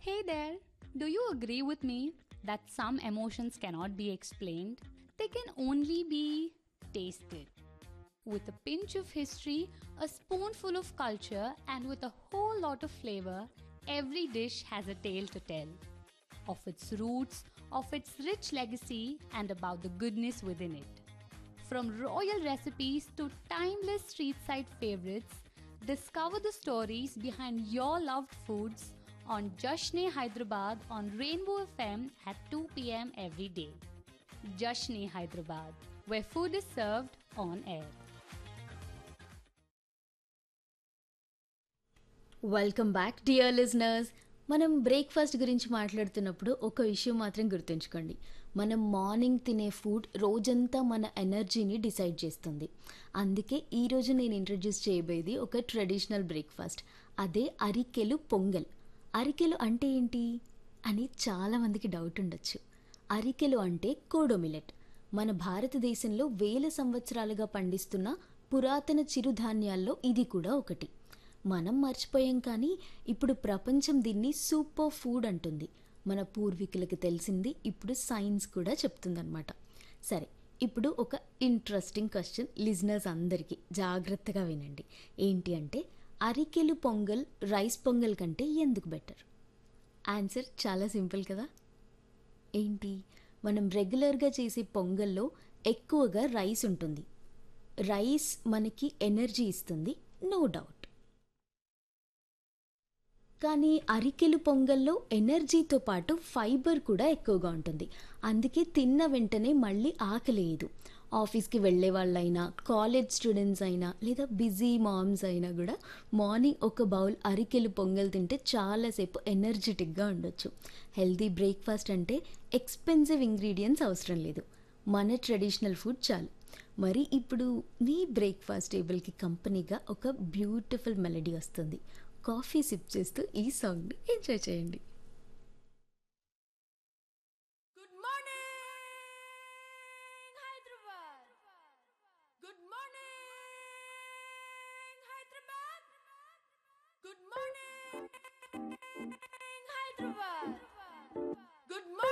Hey there, do you agree with me that some emotions cannot be explained? They can only be tasted. With a pinch of history, a spoonful of culture, and with a whole lot of flavor, every dish has a tale to tell. Of its roots, of its rich legacy, and about the goodness within it. From royal recipes to timeless street side favorites, discover the stories behind your loved foods on Jashne Hyderabad on Rainbow FM at 2 pm every day. Jashne Hyderabad, where food is served on air. Welcome back dear listeners మనం breakfast గురించి మాట్లాడుతున్నప్పుడు ఒక విషయం మాత్రం గుర్తుంచుకోండి మనం morning తినే food రోజంతా మన ఎనర్జీని డిసైడ్ చేస్తుంది అందుకే ఈరోజు నేను ఇంట్రడ్యూస్ చేయబోయేది ఒక ట్రెడిషనల్ బ్రేక్ఫాస్ట్ అదే అరికెలు పొంగల్ అరికెలు అంటే ఏంటి అని చాలామందికి డౌట్ ఉండొచ్చు అరికెలు అంటే కోడో మిలెట్ మన భారతదేశంలో వేల సంవత్సరాలుగా పండిస్తున్న పురాతన చిరుధాన్యాల్లో ఇది కూడా ఒకటి మనం మర్చిపోయాం కానీ ఇప్పుడు ప్రపంచం దీన్ని సూపర్ ఫుడ్ అంటుంది మన పూర్వీకులకు తెలిసింది ఇప్పుడు సైన్స్ కూడా చెప్తుందన్నమాట సరే ఇప్పుడు ఒక ఇంట్రెస్టింగ్ క్వశ్చన్ లిజనర్స్ అందరికీ జాగ్రత్తగా వినండి ఏంటి అంటే అరికెలు పొంగల్ రైస్ పొంగల్ కంటే ఎందుకు బెటర్ ఆన్సర్ చాలా సింపుల్ కదా ఏంటి మనం రెగ్యులర్గా చేసే పొంగల్లో ఎక్కువగా రైస్ ఉంటుంది రైస్ మనకి ఎనర్జీ ఇస్తుంది నో డౌట్ కానీ అరికెలు పొంగల్లో ఎనర్జీతో పాటు ఫైబర్ కూడా ఎక్కువగా ఉంటుంది అందుకే తిన్న వెంటనే మళ్ళీ ఆకలేదు ఆఫీస్కి వెళ్ళే వాళ్ళైనా కాలేజ్ స్టూడెంట్స్ అయినా లేదా బిజీ మామ్స్ అయినా కూడా మార్నింగ్ ఒక బౌల్ అరికెలు పొంగల్ తింటే చాలాసేపు ఎనర్జెటిక్గా ఉండొచ్చు హెల్తీ బ్రేక్ఫాస్ట్ అంటే ఎక్స్పెన్సివ్ ఇంగ్రీడియంట్స్ అవసరం లేదు మన ట్రెడిషనల్ ఫుడ్ చాలు మరి ఇప్పుడు మీ బ్రేక్ఫాస్ట్ టేబుల్కి కంపెనీగా ఒక బ్యూటిఫుల్ మెలడీ వస్తుంది కాఫీ సిప్ చేస్తూ ఈ సాంగ్ని ఎంజాయ్ చేయండి Good morning, Hyderabad. Good morning, Hyderabad. Good morning, Hyderabad. Good morning.